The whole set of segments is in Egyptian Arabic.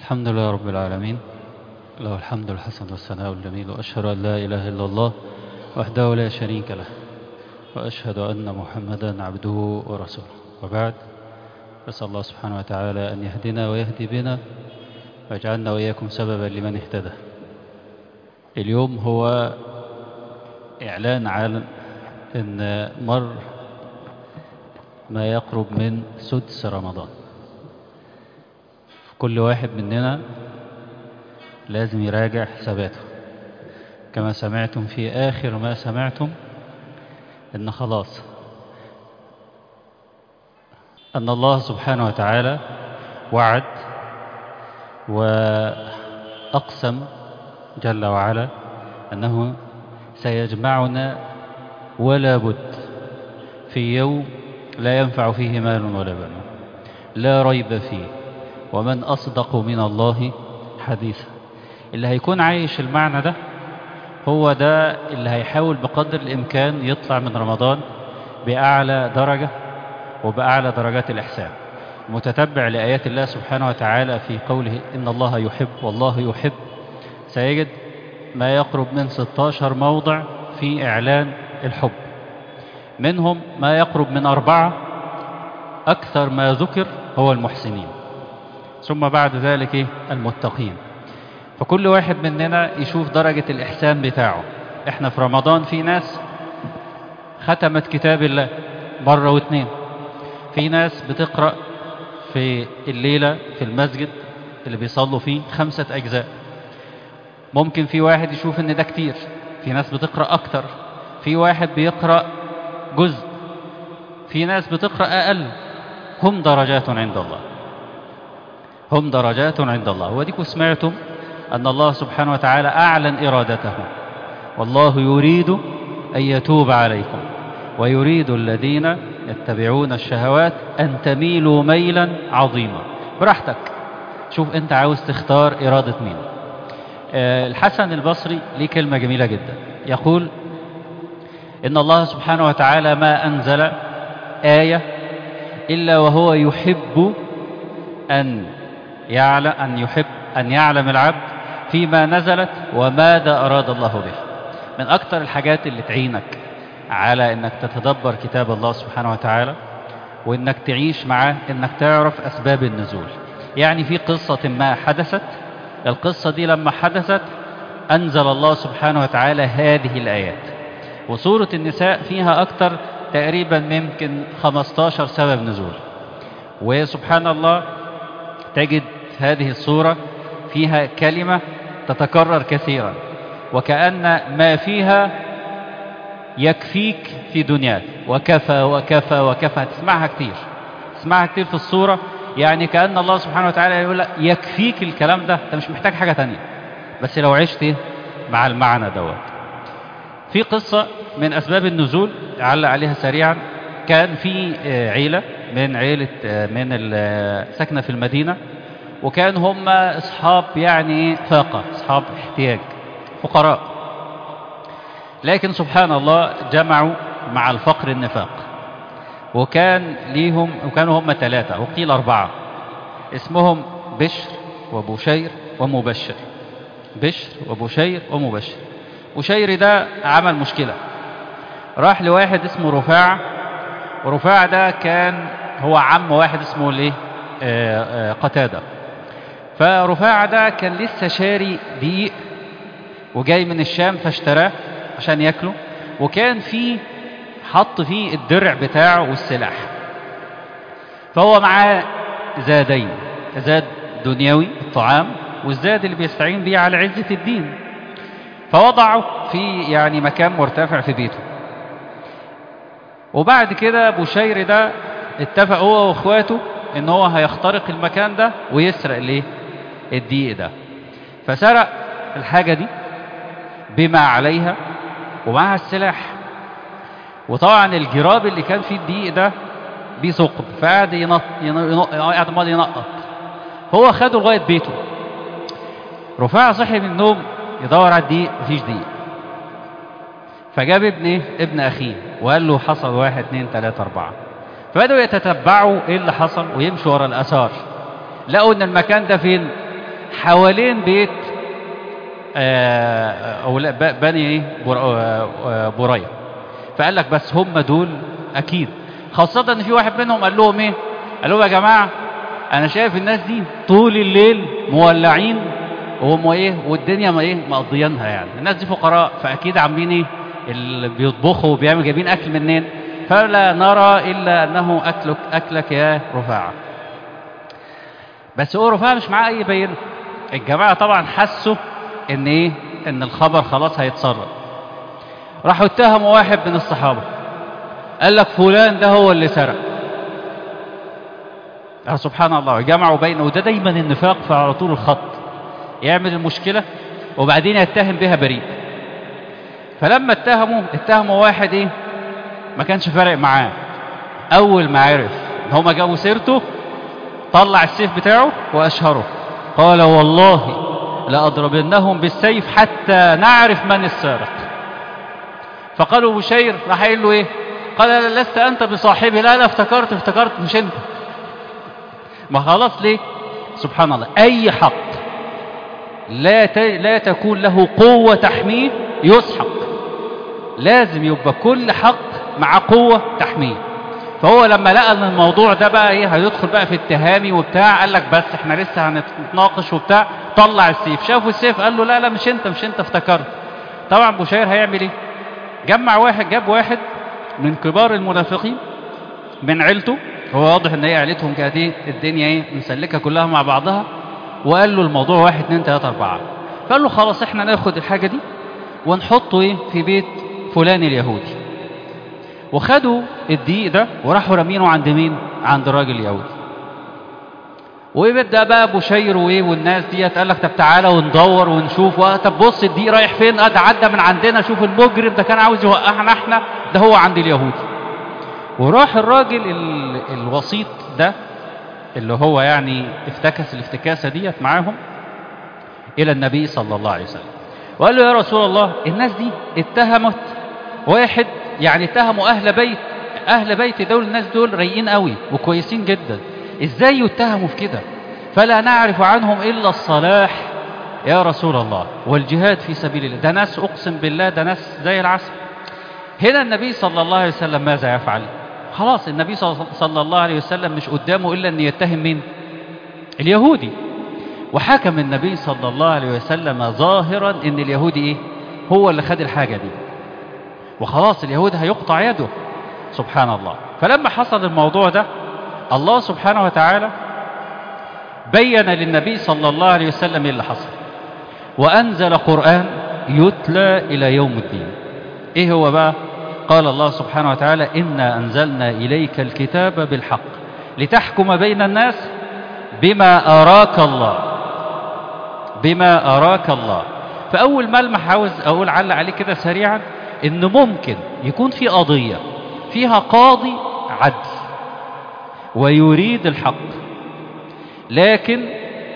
الحمد لله رب العالمين له الحمد الحسن والثناء الجميل وأشهد أن لا إله إلا الله وحده لا شريك له وأشهد أن محمدا عبده ورسوله وبعد أسأل الله سبحانه وتعالى أن يهدنا ويهدي بنا ويجعلنا وإياكم سببا لمن اهتدى اليوم هو إعلان عن أن مر ما يقرب من سدس رمضان كل واحد مننا لازم يراجع حساباته كما سمعتم في آخر ما سمعتم أن خلاص أن الله سبحانه وتعالى وعد وأقسم جل وعلا أنه سيجمعنا ولا بد في يوم لا ينفع فيه مال ولا بنون لا ريب فيه ومن أصدق من الله حديثا اللي هيكون عايش المعنى ده هو ده اللي هيحاول بقدر الإمكان يطلع من رمضان بأعلى درجة وبأعلى درجات الإحسان متتبع لآيات الله سبحانه وتعالى في قوله إن الله يحب والله يحب سيجد ما يقرب من 16 موضع في إعلان الحب منهم ما يقرب من أربعة أكثر ما ذكر هو المحسنين ثم بعد ذلك المتقين فكل واحد مننا يشوف درجة الإحسان بتاعه احنا في رمضان في ناس ختمت كتاب الله مرة واثنين في ناس بتقرأ في الليلة في المسجد اللي بيصلوا فيه خمسة أجزاء ممكن في واحد يشوف ان ده كتير في ناس بتقرأ أكتر في واحد بيقرأ جزء في ناس بتقرأ أقل هم درجات عند الله هم درجات عند الله وديكم سمعتم أن الله سبحانه وتعالى أعلن إرادته والله يريد أن يتوب عليكم ويريد الذين يتبعون الشهوات أن تميلوا ميلا عظيما براحتك شوف أنت عاوز تختار إرادة مين أه الحسن البصري ليه كلمة جميلة جدا يقول إن الله سبحانه وتعالى ما أنزل آية إلا وهو يحب أن يعلم أن يحب أن يعلم العبد فيما نزلت وماذا أراد الله به من أكثر الحاجات اللي تعينك على أنك تتدبر كتاب الله سبحانه وتعالى وأنك تعيش معاه أنك تعرف أسباب النزول يعني في قصة ما حدثت القصة دي لما حدثت أنزل الله سبحانه وتعالى هذه الآيات وسورة النساء فيها أكثر تقريبا ممكن 15 سبب نزول وسبحان الله تجد هذه الصورة فيها كلمة تتكرر كثيرا وكأن ما فيها يكفيك في دنياك وكفى وكفى وكفى تسمعها كتير تسمعها كتير في الصورة يعني كأن الله سبحانه وتعالى يقول لك يكفيك الكلام ده انت مش محتاج حاجة تانية بس لو عشت مع المعنى دوت في قصة من أسباب النزول علق عليها سريعا كان في عيلة من عيلة من ساكنة في المدينة وكان هم أصحاب يعني فاقة أصحاب احتياج فقراء لكن سبحان الله جمعوا مع الفقر النفاق وكان ليهم وكانوا هم ثلاثة وقيل أربعة اسمهم بشر وبشير ومبشر بشر وبشير ومبشر بشير ده عمل مشكلة راح لواحد اسمه رفاع ورفاع ده كان هو عم واحد اسمه الايه قتادة فرفاع ده كان لسه شاري دقيق وجاي من الشام فاشتراه عشان ياكله وكان فيه حط فيه الدرع بتاعه والسلاح فهو معاه زادين زاد دنيوي الطعام والزاد اللي بيستعين بيه على عزة الدين فوضعه في يعني مكان مرتفع في بيته وبعد كده بشير ده اتفق هو واخواته ان هو هيخترق المكان ده ويسرق ليه الدقيق ده فسرق الحاجة دي بما عليها ومعها السلاح وطبعا الجراب اللي كان فيه الدقيق ده بيه ثقب فقعد ينط ينط قاعد عمال ينقط هو خده لغايه بيته رفاع صحي من النوم يدور على الدقيق مفيش دقيق فجاب ابن ايه ابن اخيه وقال له حصل واحد اتنين تلاته اربعه فبدأوا يتتبعوا ايه اللي حصل ويمشوا ورا الاثار لقوا ان المكان ده فين حوالين بيت آه، او لا ب- بني ايه بر- آه، آه، برية فقال لك بس هم دول اكيد خاصة ان في واحد منهم قال لهم ايه قال لهم يا جماعة انا شايف الناس دي طول الليل مولعين وهم ايه والدنيا ما ايه مقضيينها يعني الناس دي فقراء فاكيد عاملين ايه اللي بيطبخوا وبيعمل جايبين اكل منين فلا نرى الا انه اكلك اكلك يا رفاعه بس هو رفاعه مش معاه اي بينه الجماعه طبعا حسوا ان ايه ان الخبر خلاص هيتسرب راحوا اتهموا واحد من الصحابه قال لك فلان ده هو اللي سرق آه سبحان الله جمعوا بينه وده دايما النفاق في على طول الخط يعمل المشكله وبعدين يتهم بها بريء فلما اتهموا اتهموا واحد ايه ما كانش فارق معاه اول ما عرف ان هما جابوا سيرته طلع السيف بتاعه واشهره قال والله لأضربنهم بالسيف حتى نعرف من السارق فقالوا بشير راح قايل له ايه قال لا لست انت بصاحبي لا لا افتكرت افتكرت مش انت ما خلاص ليه سبحان الله اي حق لا ت... لا تكون له قوة تحميه يسحق لازم يبقى كل حق مع قوة تحميه فهو لما لقى ان الموضوع ده بقى ايه هيدخل بقى في اتهامي وبتاع قال لك بس احنا لسه هنتناقش وبتاع طلع السيف شافوا السيف قال له لا لا مش انت مش انت افتكرت طبعا بشير هيعمل ايه جمع واحد جاب واحد من كبار المنافقين من عيلته هو واضح ان هي عيلتهم كانت ايه الدنيا ايه مسلكه كلها مع بعضها وقال له الموضوع واحد اتنين تلاته اربعه فقال له خلاص احنا ناخد الحاجه دي ونحطه ايه في بيت فلان اليهودي وخدوا الدقيق ده وراحوا رامينه عند مين عند الراجل اليهودي ويبدا بقى بشير وايه والناس ديت قال لك طب تعالى وندور ونشوف و- طب بص الدقيق رايح فين اه ده عدى من عندنا شوف المجرم ده كان عاوز يوقعنا احنا ده هو عند اليهودي وراح الراجل ال- الوسيط ده اللي هو يعني افتكس الافتكاسه ديت معاهم الى النبي صلى الله عليه وسلم وقال له يا رسول الله الناس دي اتهمت واحد يعني اتهموا اهل بيت اهل بيت دول الناس دول رايقين قوي وكويسين جدا ازاي يتهموا في كده فلا نعرف عنهم الا الصلاح يا رسول الله والجهاد في سبيل الله ده ناس اقسم بالله ده ناس زي العسل هنا النبي صلى الله عليه وسلم ماذا يفعل خلاص النبي صلى صلى الله عليه وسلم مش قدامه الا ان يتهم مين اليهودي وحكم النبي صلى الله عليه وسلم ظاهرا ان اليهودي ايه هو اللي خد الحاجه دي وخلاص اليهود هيقطع يده سبحان الله فلما حصل الموضوع ده الله سبحانه وتعالى بين للنبي صلى الله عليه وسلم ايه اللي حصل وانزل قران يتلى الى يوم الدين ايه هو بقى قال الله سبحانه وتعالى انا انزلنا اليك الكتاب بالحق لتحكم بين الناس بما اراك الله بما اراك الله فاول ملمح عاوز اقول علق عليه كده سريعا ان ممكن يكون في قضيه فيها قاضي عدل ويريد الحق لكن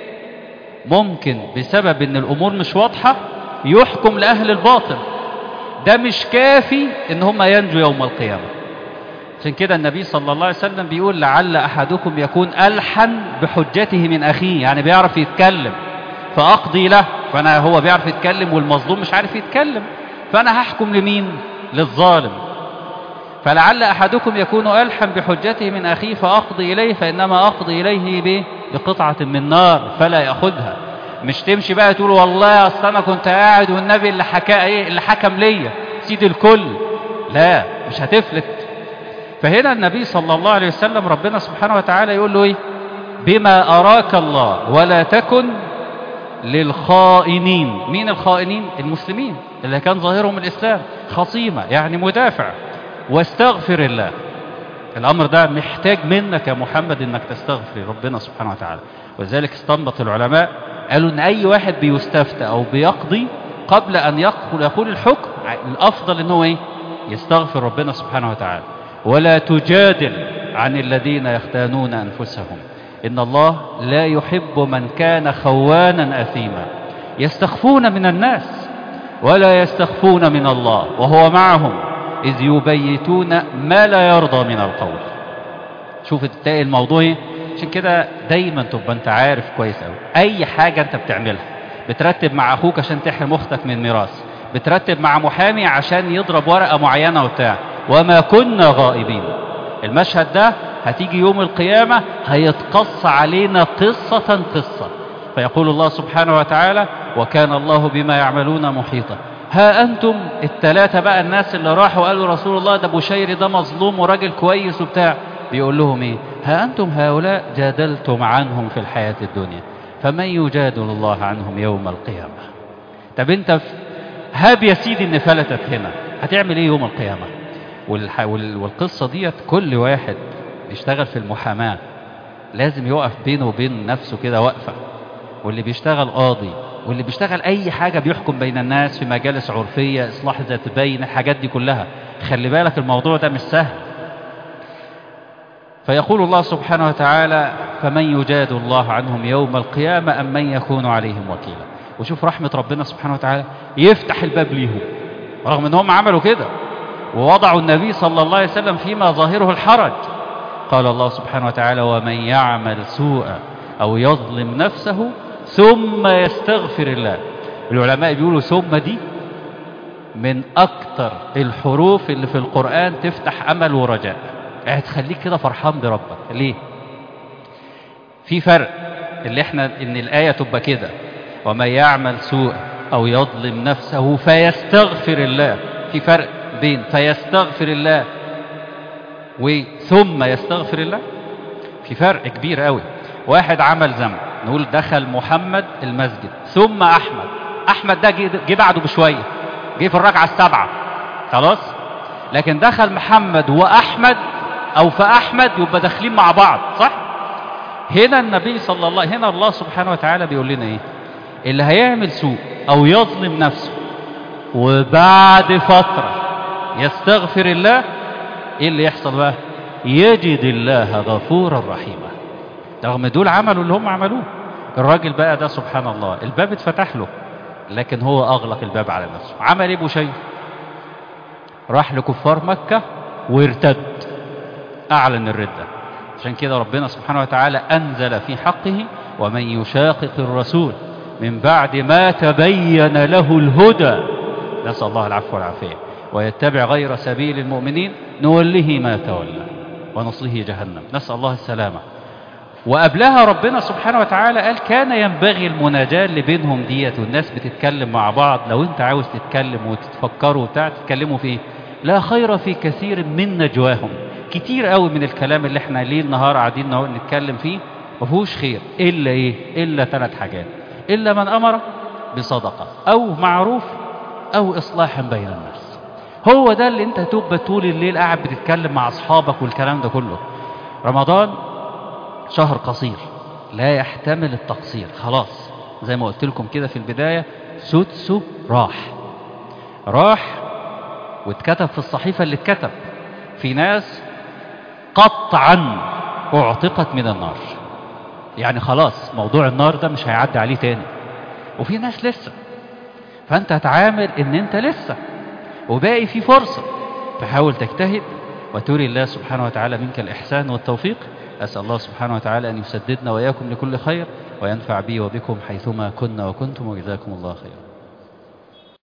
ممكن بسبب ان الامور مش واضحه يحكم لاهل الباطل ده مش كافي ان هم ينجوا يوم القيامه عشان كده النبي صلى الله عليه وسلم بيقول لعل احدكم يكون الحن بحجته من اخيه يعني بيعرف يتكلم فاقضي له فانا هو بيعرف يتكلم والمظلوم مش عارف يتكلم فانا هحكم لمين للظالم فلعل احدكم يكون الحن بحجته من اخيه فاقضي اليه فانما اقضي اليه به بقطعه من نار فلا ياخذها مش تمشي بقى تقول والله اصل انا كنت قاعد والنبي اللي حكى ايه اللي حكم ليا سيد الكل لا مش هتفلت فهنا النبي صلى الله عليه وسلم ربنا سبحانه وتعالى يقول له ايه بما اراك الله ولا تكن للخائنين مين الخائنين المسلمين اللي كان ظاهرهم الاسلام خصيمه يعني مدافع واستغفر الله الامر ده محتاج منك يا محمد انك تستغفر ربنا سبحانه وتعالى ولذلك استنبط العلماء قالوا ان اي واحد بيستفتى او بيقضي قبل ان يقول يقول الحكم الافضل ان هو ايه يستغفر ربنا سبحانه وتعالى ولا تجادل عن الذين يختانون انفسهم ان الله لا يحب من كان خوانا اثيما يستخفون من الناس ولا يستخفون من الله وهو معهم اذ يبيتون ما لا يرضى من القول شوف تلاقي الموضوع ايه عشان كده دايما تبقى انت عارف كويس قوي اي حاجه انت بتعملها بترتب مع اخوك عشان تحرم اختك من ميراث بترتب مع محامي عشان يضرب ورقه معينه وبتاع وما كنا غائبين المشهد ده هتيجي يوم القيامه هيتقص علينا قصه قصه فيقول الله سبحانه وتعالى وكان الله بما يعملون محيطا ها أنتم التلاتة بقى الناس اللي راحوا قالوا رسول الله ده بشير ده مظلوم وراجل كويس وبتاع بيقول لهم ايه ها أنتم هؤلاء جادلتم عنهم في الحياة الدنيا فمن يجادل الله عنهم يوم القيامة طب انت في هاب يا سيدي ان فلتت هنا هتعمل ايه يوم القيامة والح... وال... والقصة ديت كل واحد بيشتغل في المحاماة لازم يقف بينه وبين نفسه كده وقفة واللي بيشتغل قاضي واللي بيشتغل اي حاجة بيحكم بين الناس في مجالس عرفية اصلاح ذات بين الحاجات دي كلها خلي بالك الموضوع ده مش سهل فيقول الله سبحانه وتعالى فمن يجاد الله عنهم يوم القيامة أم من يكون عليهم وكيلا وشوف رحمة ربنا سبحانه وتعالى يفتح الباب ليهم رغم ان هم عملوا كده ووضعوا النبي صلى الله عليه وسلم فيما ظاهره الحرج قال الله سبحانه وتعالى ومن يعمل سوءا أو يظلم نفسه ثم يستغفر الله العلماء بيقولوا ثم دي من أكتر الحروف اللي في القرآن تفتح أمل ورجاء هتخليك كده فرحان بربك ليه في فرق اللي احنا ان الآية تبقى كده ومن يعمل سوء أو يظلم نفسه فيستغفر الله في فرق بين فيستغفر الله وثم يستغفر الله في فرق كبير قوي واحد عمل ذنب نقول دخل محمد المسجد ثم أحمد أحمد ده جه بعده بشوية جه في الركعة السابعة خلاص لكن دخل محمد وأحمد أو فأحمد يبقى داخلين مع بعض صح هنا النبي صلى الله هنا الله سبحانه وتعالى بيقول لنا إيه اللي هيعمل سوء أو يظلم نفسه وبعد فترة يستغفر الله إيه اللي يحصل بقى يجد الله غفورا رحيما رغم دول عملوا اللي هم عملوه الراجل بقى ده سبحان الله الباب اتفتح له لكن هو أغلق الباب على نفسه عمل ايه بشير راح لكفار مكة وارتد أعلن الردة عشان كده ربنا سبحانه وتعالى أنزل في حقه ومن يشاقق الرسول من بعد ما تبين له الهدى نسأل الله العفو والعافية ويتبع غير سبيل المؤمنين نوله ما تولى ونصله جهنم نسأل الله السلامة وقبلها ربنا سبحانه وتعالى قال كان ينبغي المناجاة اللي بينهم ديت والناس بتتكلم مع بعض لو انت عاوز تتكلم وتتفكروا وبتاع تتكلموا فيه لا خير في كثير من نجواهم كتير قوي من الكلام اللي احنا ليل نهار قاعدين نتكلم فيه ما فيهوش خير الا ايه الا ثلاث حاجات الا من امر بصدقه او معروف او اصلاح بين الناس هو ده اللي انت تبقى طول الليل قاعد بتتكلم مع اصحابك والكلام ده كله رمضان شهر قصير لا يحتمل التقصير خلاص زي ما قلت لكم كده في البداية سدسه راح راح واتكتب في الصحيفة اللي اتكتب في ناس قطعا اعتقت من النار يعني خلاص موضوع النار ده مش هيعدي عليه تاني وفي ناس لسه فانت هتعامل ان انت لسه وباقي في فرصة فحاول تجتهد وتري الله سبحانه وتعالى منك الإحسان والتوفيق أسأل الله سبحانه وتعالى أن يسددنا وإياكم لكل خير وينفع بي وبكم حيثما كنا وكنتم وجزاكم الله خيرا